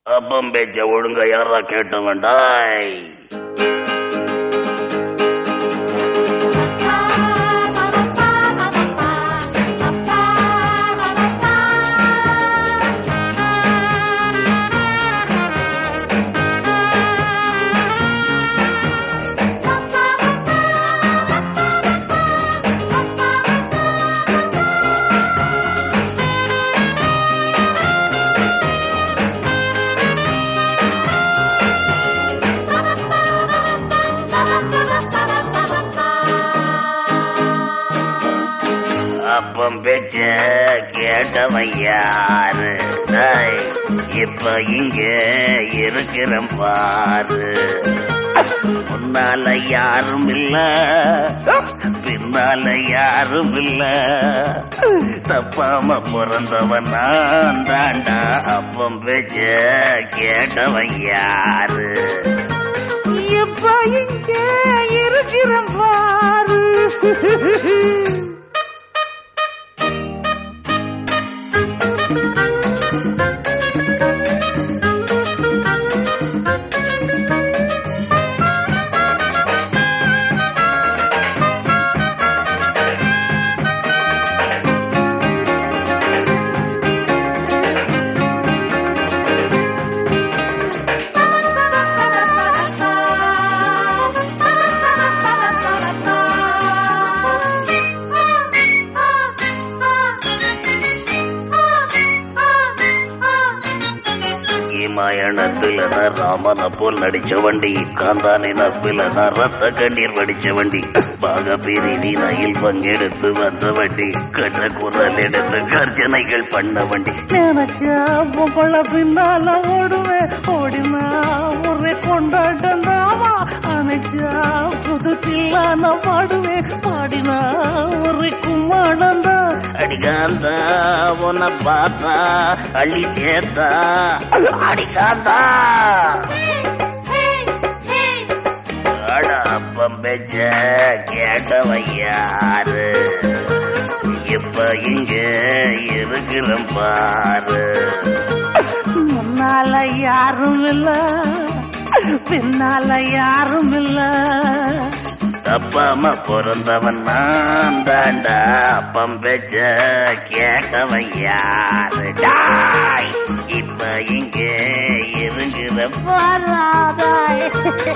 அப்பம் பேச்ச ஒழுங்கா யாரா கேட்ட வேண்டாய் அப்பம் பேச்ச கேட்டவன் யாரு டேய், இப்ப இங்க இருக்கிறேன் பாரு முன்னால யாரும் இல்ல பின்னால யாரும் இல்ல தப்பாம பிறந்தவன் நான் தாண்டா அப்பம் பேச்ச கேட்டவன் யாரு இப்ப இங்க இருக்கிறேன் பாரு இமாயணத்துல நான் ராமனை போல் நடிச்ச வண்டி காந்தானை நப்பில நான் ரத்த கண்ணீர் வடிச்ச வண்டி பாக பிரிதி நயில் பங்கெடுத்து வந்த வண்டி கண்ண குரல் எடுத்து கர்ஜனைகள் பண்ண வண்டி நினைச்சா பொம்பளை பின்னால ஓடுவேன் ஓடினா ஒரே கொண்டாட்டம் தாமா அணைச்சா புது தில்லான பாடுவேன் பாடினா ஒரே கும்மாடம் தான் அடிகாந்தா உன்னை பார்த்தா அள்ளி சேர்த்தா அடிகாந்தா அட அப்பம் பெச்ச கேட்டவன் யாரு இப்ப இங்க இருக்கிறேன் பாரு முன்னால யாரும் இல்ல பின்னால யாரும் இல்ல தப்பாம பிறந்தவன் நான் தாண்டா அப்பம் பெச்ச கேட்டவன் யாரு டாய் இப்ப இங்க இருக்கிற வராதாய்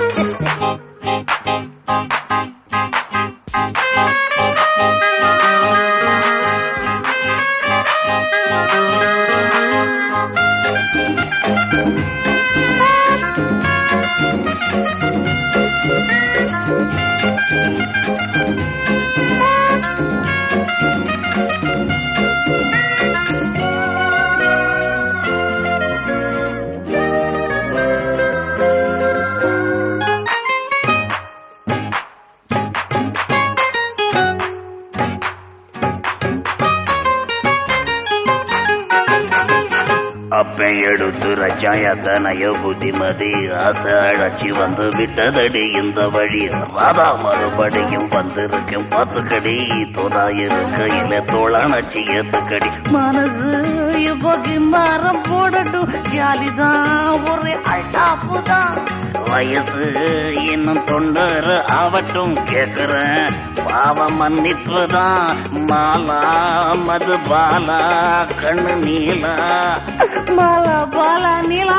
அப்பன் எடுத்து ரச்சாயத்தனைய புத்திமதி ஆசை அழைச்சி வந்து விட்டதடி இந்த வழி ராதா மறுபடியும் வந்திருக்கும் பத்துக்கடி தோதா இருக்கையில தோளானச்சி ஏத்துக்கடி மனசு இப்போ கிம்பாரம் போடட்டும் ஜாலிதான் ஒரே அல்டாப்பு தான் வயசு இன்னும் தொண்டர் ஆவட்டும் கேக்குறேன் பாவ மன்னிப்பு தான் மாலா மது பாலா கண்ணு நீலா பால பால நிலா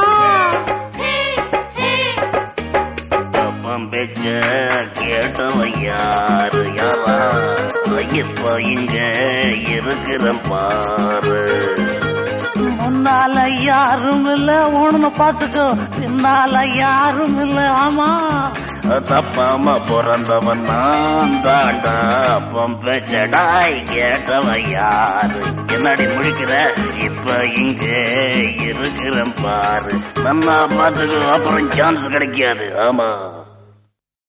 அப்பம் பெச்ச கேட்டவன் யாரு யாரா இப்ப இங்க இருக்கிறேன் பாரு முன்னால யாரும் இல்ல உணவு பார்த்துக்கோ பின்னால யாரும் இல்ல ஆமா தப்பாம பிறந்தவன் நான் தாண்டா அப்பம் பெச்சடாய் கேட்டவன் யாரு என்னடி முழிக்கிற இப்ப இங்க இருக்கிறேன் பாரு நல்லா பார்த்துக்கு அப்புறம் சான்ஸ் கிடைக்காது ஆமா